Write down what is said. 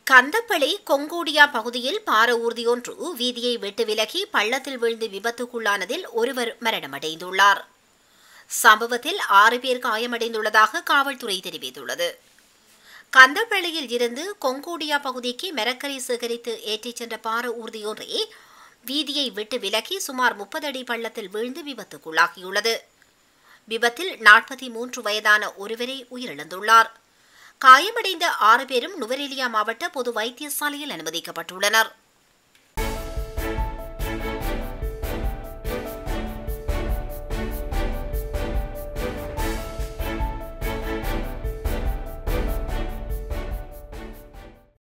கந்தப்பளை கொங்கோடியா பகுதியில் பார ஊர்தி ஒன்று வீதியை விட்டு விலகி பள்ளத்தில் விழுந்து விபத்துக்குள்ளானதில் ஒருவர் மரணமடைந்துள்ளார் சம்பவத்தில் ஆறு பேர் காயமடைந்துள்ளதாக காவல்துறை தெரிவித்துள்ளது கந்தப்பள்ளியில் இருந்து கொங்கோடியா பகுதிக்கு மரக்கரை சேகரித்து ஏற்றிச் சென்ற பார ஊர்தியொன்றே வீதியை விட்டு விலகி சுமார் முப்பது அடி பள்ளத்தில் வீழ்ந்து விபத்துக்குள்ளாகியுள்ளது விபத்தில் நாற்பத்தி மூன்று வயதான ஒருவரை உயிரிழந்துள்ளார் காயமடைந்த ஆறு பேரும் நுவரெலியா மாவட்ட பொது வைத்தியசாலையில் அனுமதிக்கப்பட்டுள்ளனர்